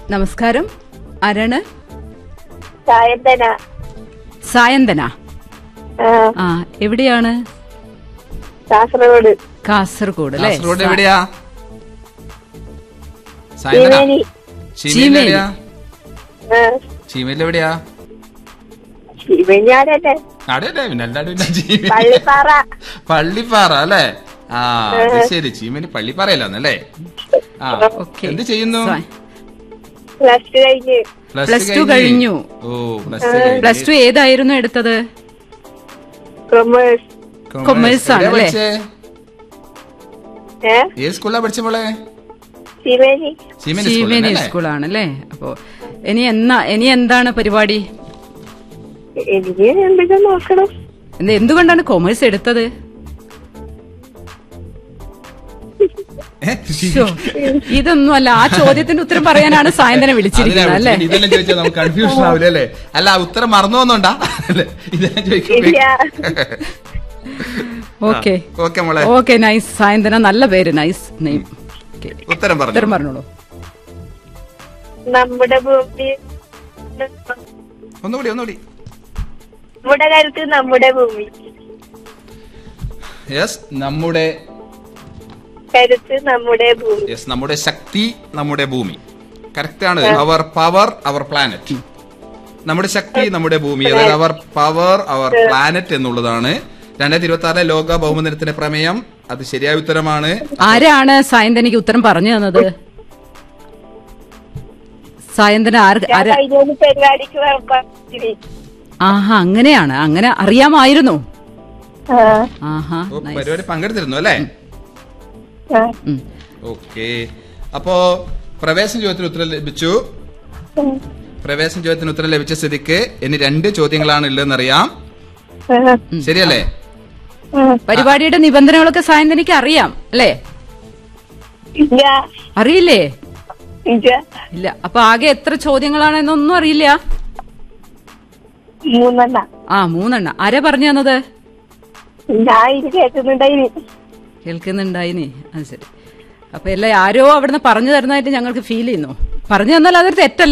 നമസ്കാരം ആരാണ് സായന്തന സായന്തന ആ, ആ എവിടെയാണ് കാസർഗോഡ് കാസർഗോഡ് അല്ലേ കാസർഗോഡ് എവിടെയാ സായന്തന ശിവേലി ചീമേൽ ചീമേൽ. എവിടെയാ ആ, ചീമേൽ എവിടെയാ ശിവഞ്ഞാലല്ലേ അവിടെ അല്ലേ പിന്നെ അല്ലാണ്ട് പിന്നെ ചീമേൽ. പള്ളിപ്പാറ പള്ളിപ്പാറ അല്ലേ ആ അത് ശരി ചീമേലി പള്ളിപ്പാറയല്ലാന്നല്ലേ ആ ഓക്കെ എന്ത് ചെയ്യുന്നു പ്ലസ് ടു കഴിഞ്ഞ് Plus two കഴിഞ്ഞു. ഓ പ്ലസ് ടു പ്ലസ് ടു ഏതായിരുന്നു എടുത്തത് കൊമേഴ്സ് commerce ആണ് അല്ലേ? ഏ ഏത് സ്കൂളിലാ പഠിച്ച മോളെ ശിവേലി ചീമേലി ശിവേനി സ്കൂളിൽ സ്കൂളാണല്ലേ അപ്പോ ഇനി എന്നാ ഇനി എന്താണ് പരിപാടി എനിക്ക് എന്തെങ്കിലും നോക്കണം എന്ത് എന്തുകൊണ്ടാണ് കൊമേഴ്സ് എടുത്തത് ശ്ശോ, ഇതൊന്നും അല്ല ആ ചോദ്യത്തിന്റെ ഉത്തരം പറയാനാണ് സായന്തന വിളിച്ചിരിക്കുന്നത് അല്ലേ ഇതെല്ലാം ചോദിച്ചാൽ നമുക്ക് കൺഫ്യൂഷൻ ആവില്ല അല്ലേ അല്ല ഉത്തരം മറന്നു വന്നോണ്ടാ അല്ലേ ഇതെല്ലാം ചോദിക്കുമ്പോ ഇല്ല ഓക്കെ ഓക്കെ മോളെ ഓക്കെ നൈസ് സായന്തന നല്ല പേര് നൈസ് നെയിം ഉത്തരം പറഞ്ഞു ഉത്തരം പറഞ്ഞോളൂ നമ്മുടെ ഭൂമി ഒന്നുകൂടി ഒന്നുകൂടി നമ്മുടെ കരുത്ത് നമ്മുടെ ഭൂമി യെസ് നമ്മുടെ കരുത്ത് നമ്മുടെ ഭൂമി യെസ് നമ്മുടെ ശക്തി നമ്മുടെ ഭൂമി കറക്റ്റ് ആണ് അവർ പവർ അവർ പ്ലാനറ്റ് നമ്മുടെ ശക്തി നമ്മുടെ ഭൂമി അതായത് അവർ പവർ അവർ പ്ലാനറ്റ് എന്നുള്ളതാണ് രണ്ടായിരത്തി ഇരുപത്തി ആറിലെ ലോക ബഹുമന്ദിരത്തിന്റെ പ്രമേയം അത് ശരിയായ ഉത്തരമാണ് ആരാണ് സായന്തനയ്ക്ക് ഉത്തരം പറഞ്ഞു തന്നത് സായന്തന ആര് ഞാൻ ആരാ കഴിഞ്ഞ പരിപാടിക്ക് പറഞ്ഞിരി. ആഹാ അങ്ങനെയാണ് അങ്ങനെ അറിയാമായിരുന്നു ആ, ആഹാ ഓ, nice. പരിപാടി പങ്കെടുത്തിരുന്നു അല്ലേ ആ, ഉം. ഓക്കെ അപ്പോ പ്രവേശന ചോദ്യത്തിന് ഉത്തരം ലഭിച്ചു ഉം, പ്രവേശന ചോദ്യത്തിന് ഉത്തരം ലഭിച്ച സ്ഥിതിക്ക് ഇനി രണ്ട് ചോദ്യങ്ങളാണ് ഉള്ളതെന്നറിയാം ആ, ശരിയല്ലേ ആ. പരിപാടിയുടെ നിബന്ധനകളൊക്കെ സായന്തനയ്ക്ക് അറിയാം അല്ലേ ഇല്ല അറിയില്ലേ ഇല്ല ഇല്ല അപ്പൊ ആകെ എത്ര ചോദ്യങ്ങളാണെന്നൊന്നും അറിയില്ല മൂന്നെണ്ണ ആ മൂന്നെണ്ണ ആരാ പറഞ്ഞു തന്നത് ഞാൻ ഇത് കേൾക്കുന്നുണ്ടായിന് കേൾക്കുന്നുണ്ടായിനി അത് ശരി അപ്പൊ എല്ലാം ആരോ അവിടുന്ന് പറഞ്ഞു തരുന്നതായിട്ട് ഞങ്ങൾക്ക് ഫീൽ ചെയ്യുന്നു പറഞ്ഞു തന്നാൽ അതൊരു തെറ്റല്ല